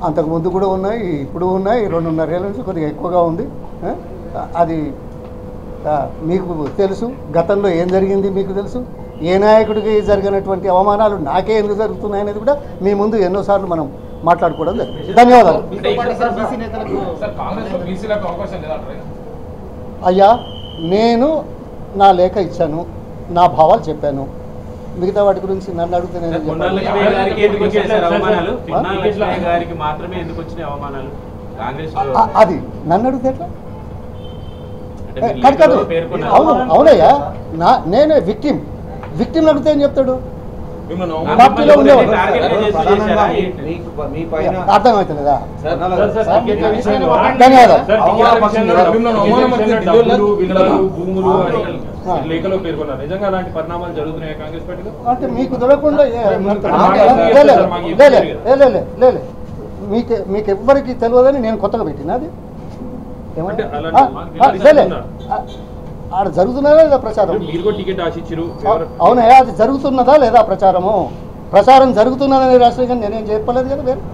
అంతకు ముందు కూడా ఉన్నాయి ఇప్పుడు ఉన్నాయి రెండున్నరేళ్ళ నుంచి కొద్దిగా ఎక్కువగా ఉంది ఆ, అది ఆ, మీకు తెలుసు గతంలో ఏం జరిగింది మీకు తెలుసు ఏ నాయకుడికి జరిగినటువంటి అవమానాలు నాకే ఎందుకు జరుగుతున్నాయి అనేది కూడా మీ ముందు ఎన్నోసార్లు మనం మాట్లాడుకోవడం జరిగింది ధన్యవాదాలు మీతో పాటు సార్ బీసీ నేతలకు సార్ కాంగ్రెస్ లో బీసీలకు అవకాశం లేదంటారు అయ్యా నేను నా లేఖ ఇచ్చాను నా భావాలు చెప్పాను మిగతా వాటి గురించి నన్ను అడిగితే నేను ఏం పొన్నాల చెప్పాలి? లక్ష్మయ్య గారికి ఎందుకు వచ్చాయి సార్ అవమానాలు పొన్నాల లక్ష్మయ్య గారికి మాత్రమే ఎందుకు వచ్చినాయి అవమానాలు కాంగ్రెస్ లో ఆ- అది నన్ను అడిగితే ఎట్లా అంటే ఏ, మీరు కాదు కాదు లేఖలో పేర్కొన్నారు. అవును అవునయ్యా నా నేనే విక్టిమ్ విక్టిమ్ అడిగితే ఏం చెప్తాడు మిమ్మల్ని నా పార్టీలో మిమ్మల్ని ఉండేవాడు. టార్గెట్ చేసి చేశారా ఏంటి? మీకు మీ పైన అర్థమవుతుందా సార్, ధన్యవాదాలు మిమ్మల్ని అవమానం వచ్చి డబ్బులు విలువలు భూములు అని ఆ. లేఖలో పేర్కొన్నారు నిజంగా అలాంటి పరిణామాలు జరుగుతున్నాయి కాంగ్రెస్ పార్టీలో అంటే మీకు దొరకకుండా ఏ- మాకు లే- ఏం లే- చేస్తారు? మాకు ఏం లే- లే- తెలియదు. లే- లే- లే- లే- లే. మీకు మీకు ఎవ్వరికి తెలియదని నేను కొత్తగా పెట్టినా అది ఏమంటే అంటే అలాంటి ఆ, ఆ, మాకు లే- లే. జరుగుతుందా? ఆ, ఆడ జరుగుతున్నదా లేదా ప్రచారం మీరు కూడా టికెట్ ఆశించారు అవు- అవునయ్యా అది జరుగుతున్నదా లేదా ప్రచారము ప్రచారం జరుగుతున్నదని రాష్ట్రం కానీ నేనేం చెప్పలేదు కదా వేరే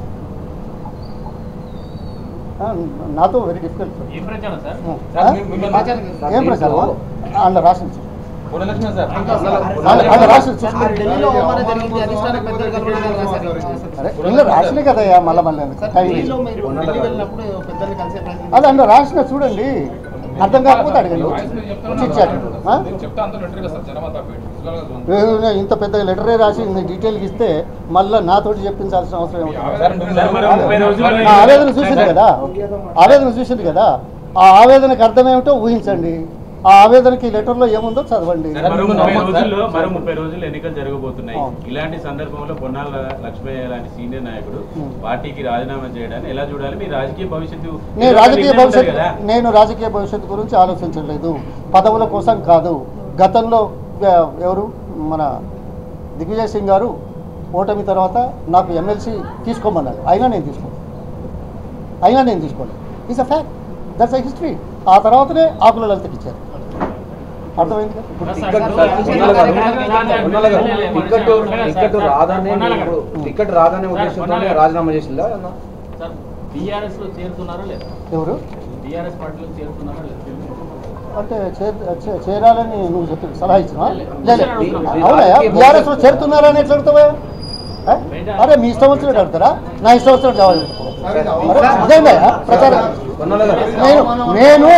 ఆ, నాతో వెరీ డిఫికల్ట్ ఏం ప్రచారం సార్ ఏం ప్రచారం అందులో రాసింది పునలక్ష్మి సార్ అందులో రాసింది సార్, ఢిల్లీలో అవమానం జరిగింది అధిష్టాన పెద్దలు కలవడం రాశారు. అరే ఇందులో రాసినే కదయ్యా మళ్ళీ మళ్ళీ సార్, టైం ఢిల్లీలో వేస్ట్. మీరు ఢిల్లీ వెళ్ళినప్పుడు పెద్దల్ని కలిసే ప్రయత్నం అది అందులో రాసిన చూడండి అర్థం కాకపోతే అడగండి వచ్చి ఇచ్చారు ఆ? చెప్తా అంతా లెటర్ కదా సార్ జనం అంతా విజువల్ గా ఉంది. ఏదో ఇంత పెద్ద లెటరే రాసి ఇన్ని డీటెయిల్కి ఇస్తే మళ్ళీ నాతోటి చెప్పించాల్సిన అవసరం ఏముంది సార్, సార్, మరి ముప్పై రోజుల్లో ఆ ఆవేదన చూసింది కదా ఆవేదన చూసింది కదా ఆ ఆవేదనకు అర్థం ఏమిటో ఊహించండి ఆ ఆవేదనకి లెటర్లో ఏముందో చదవండి సార్, మరో ముప్పై రోజుల్లో మరో ముప్పై రోజుల్లో ఎన్నికలు జరగబోతున్నాయి అవును. ఇలాంటి సందర్భంలో పొన్నాల లక్ష్మయ్య లాంటి సీనియర్ నాయకుడు ఉం. పార్టీకి రాజీనామా చేయడాన్ని ఎలా చూడాలి మీ రాజకీయ భవిష్యత్తు నేను రాజకీయ నిర్ణయం ఉంటుంది భవిష్యత్తు కదా నేను రాజకీయ భవిష్యత్తు గురించి ఆలోచించలేదు పదవుల కోసం కాదు గతంలో ఆ, ఎవరు మన దిగ్విజయ్ సింగ్ గారు ఓటమి తర్వాత నాకు ఎమ్మెల్సీ తీసుకోమన్నారు అయినా నేను తీసుకోలేదు అయినా నేను తీసుకోలేదు is a fact that's a history ఆ తర్వాతనే ఆకుల లలితకి ఇచ్చారు అర్థమైంది కదా ఇప్పుడు టికెట్ సార్, పొన్నాల గారు, పొన్నాల గారు, టికెట్ టికెట్ రాదనే ఇప్పుడు టికెట్ రాదనే ఉద్దేశంతోనే రాజీనామా చేసిందా అన్న? సార్ బీఆర్ఎస్ లో చేరుతున్నారా లేదా ఎవరు బీఆర్ఎస్ పార్టీలో చేరుతున్నారా లేదా అంటే చేర- చే- చేరాలని నువ్వు చెప్పి సలహా ఇచ్చినా లే, లేదు మీ- మీ అవునయ్యా రాజకీయ బీఆర్ఎస్ లో చేరుతున్నారని ఎట్లా అడుగుతావా ఆ? అరే మీ ఇష్టం వచ్చినట్టు అడుగుతారా నా ఇష్టం వచ్చినట్టు జవాబు చెప్పుకో. అరే, ఇదేందయ్యా ప్రచారం పొన్నాల గారు నేను నేను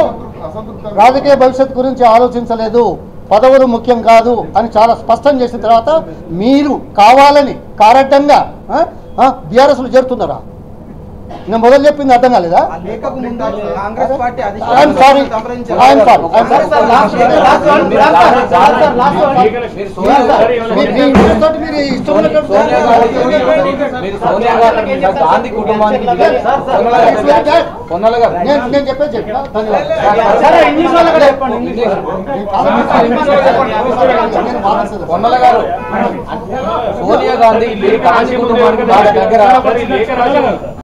రాజకీయ భవిష్యత్తు గురించి ఆలోచించలేదు పదవులు ముఖ్యం కాదు అని చాలా స్పష్టం చేసిన తర్వాత మీరు కావాలని కారడ్డంగా బీఆర్ఎస్లో చేరుతున్నారా నేను మొదలు చెప్పింది అర్థం కాలేదా ఆ లేఖకు ముందు కాంగ్రెస్ పార్టీ ఐఎమ్ అధిష్టానం సారీ సంప్రదించారు. I'm sorry sir, sir, last one, last one, last one, sir, sir, last one. మీరు సోనియా గారు- మీ- మీ ఇంట్రెస్ట్ మీరు ఇష్టం ఉన్నట్టు సోనియా గారు- మీరు సోనియా గారు గాంధీ కుటుంబానికి టికెట్- పొన్నాల గారు, పొన్నాల గారు నేను నేను చెప్పేది చెప్పిన సరే, ఇంగ్లీష్ వాళ్ళకి కూడా చెప్పండి, ఇంగ్లీష్. ధన్యవాదాలు పొన్నల గారు సోనియా గాంధీ గాంధీ కుటుంబానికి బాగా దగ్గర లేఖ రాశారు